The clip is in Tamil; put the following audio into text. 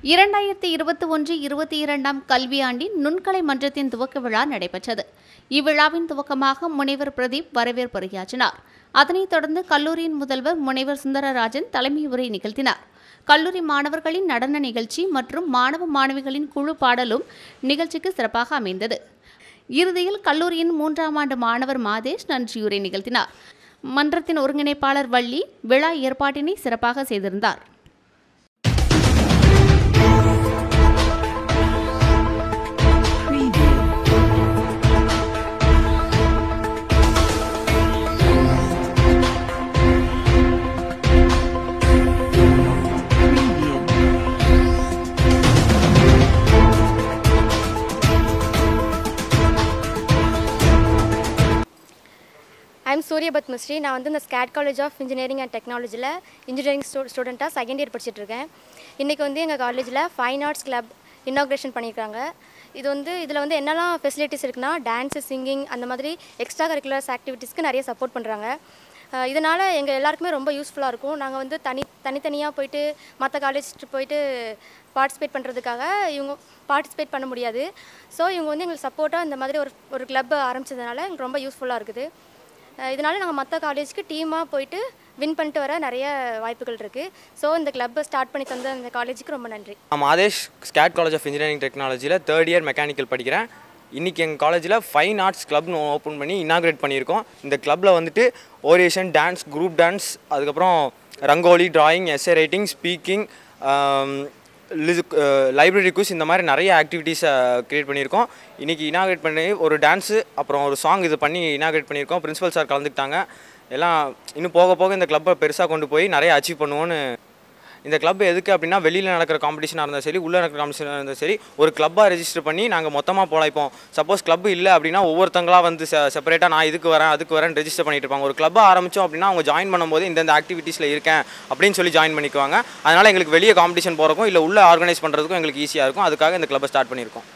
இரண்டாயிரத்தி இருபத்தி ஒன்று இருபத்தி இரண்டாம் கல்வியாண்டின் நுண்கலை மன்றத்தின் துவக்க விழா நடைபெற்றது இவ்விழாவின் துவக்கமாக முனைவர் பிரதீப் வரவேற்புரையாற்றினார் அதனைத் தொடர்ந்து கல்லூரியின் முதல்வர் முனைவர் சுந்தரராஜன் தலைமை உரை நிகழ்த்தினார் கல்லூரி மாணவர்களின் நடன நிகழ்ச்சி மற்றும் மாணவ மாணவிகளின் குழு பாடலும் நிகழ்ச்சிக்கு சிறப்பாக அமைந்தது இறுதியில் கல்லூரியின் மூன்றாம் ஆண்டு மாணவர் மாதேஷ் நன்றியுரை நிகழ்த்தினார் மன்றத்தின் ஒருங்கிணைப்பாளர் வள்ளி விழா ஏற்பாட்டினை சிறப்பாக செய்திருந்தார் Preview. Preview. I'm Suryapath Misri நான் வந்து இந்த SKCET college of engineering and டெக்னாலஜியில் இன்ஜினியரிங் ஸ்டூ ஸ்டூடெண்ட்டாக செகண்ட் இயர் படிச்சுட்டு இருக்கேன் இன்றைக்கி வந்து எங்கள் காலேஜில் ஃபைன் ஆர்ட்ஸ் கிளப் இன்னாக்ரேஷன் பண்ணியிருக்காங்க இது வந்து இதில் வந்து என்னெல்லாம் ஃபெசிலிட்டிஸ் இருக்குன்னா டான்ஸு சிங்கிங் அந்த மாதிரி எக்ஸ்ட்ரா கரிக்குலர்ஸ் ஆக்டிவிட்டீஸ்க்கு நிறைய சப்போர்ட் பண்ணுறாங்க இதனால் எங்கள் எல்லாருக்குமே ரொம்ப யூஸ்ஃபுல்லாக இருக்கும் நாங்கள் வந்து தனி தனித்தனியாக போயிட்டு மற்ற காலேஜ் போயிட்டு பார்ட்டிசிபேட் பண்ணுறதுக்காக இவங்க பார்ட்டிசிபேட் பண்ண முடியாது ஸோ இவங்க வந்து எங்களுக்கு சப்போர்ட்டாக இந்த மாதிரி ஒரு ஒரு கிளப் ஆரம்பிச்சதுனால எங்களுக்கு ரொம்ப யூஸ்ஃபுல்லாக இருக்குது அஹ் இதனால நாங்கள் மற்ற காலேஜ்க்கு டீமாக போயிட்டு வின் பண்ணிட்டு வர நிறைய வாய்ப்புகள் இருக்குது ஸோ இந்த கிளப்பை ஸ்டார்ட் பண்ணி தந்த அந்த காலேஜுக்கு ரொம்ப நன்றி நான் Mathesh SKCET college of engineering டெக்னாலஜியில் தேர்ட் இயர் மெக்கானிக்கல் படிக்கிறேன் இன்றைக்கி எங்கள் காலேஜில் ஃபைன் ஆர்ட்ஸ் கிளப்னு ஓப்பன் பண்ணி இனாக்ரேட் பண்ணியிருக்கோம் இந்த கிளப்பில் வந்துட்டு ஓரியேஷன் டான்ஸ் குரூப் டான்ஸ் அதுக்கப்புறம் rangoli drawing essay writing speaking library quiz இந்த மாதிரி நிறைய ஆக்டிவிட்டீஸை க்ரியேட் பண்ணியிருக்கோம் இன்றைக்கி இனாக்ரேட் பண்ணி ஒரு டான்ஸு அப்புறம் ஒரு சாங் இது பண்ணி இனாக்ரேட் பண்ணியிருக்கோம் பிரின்சிபல் சார் கலந்துக்கிட்டாங்க எல்லாம் இன்னும் போக போக இந்த கிளப்பை பெருசாக கொண்டு போய் நிறைய அச்சீவ் பண்ணுவோன்னு இந்த கிளப் எதுக்கு அப்படின்னா வெளியில் நடக்கிற காம்படிஷனாக இருந்தாலும் சரி உள்ளே நடக்கிற காம்படிஷனாக இருந்தாலும் சரி ஒரு கிளப்பாக ரெஜிஸ்டர் பண்ணி நாங்கள் மொத்தமாக போகலாம் இப்போ சப்போஸ் கிளப் இல்லை அப்படின்னா ஒவ்வொருத்தங்களா வந்து செப்பரேட்டாக நான் இதுக்கு வரேன் அதுக்கு வரேன் ரெஜிஸ்டர் பண்ணிட்டு இருப்பாங்க ஒரு கிளப்பாக ஆரம்பித்தோம் அப்படின்னா அவங்க ஜாயின் பண்ணும்போது இந்தந்த ஆக்டிவிட்டீஸில் இருக்கேன் அப்படின்னு சொல்லி ஜாயின் பண்ணிக்குவாங்க அதனால் எங்களுக்கு வெளியே காம்படிஷன் போகிறக்கும் இல்லை உள்ளே ஆர்கனைஸ் பண்ணுறதுக்கும் எங்களுக்கு ஈஸியாக இருக்கும் அதுக்காக இந்த கிளப்பை ஸ்டார்ட் பண்ணியிருக்கோம்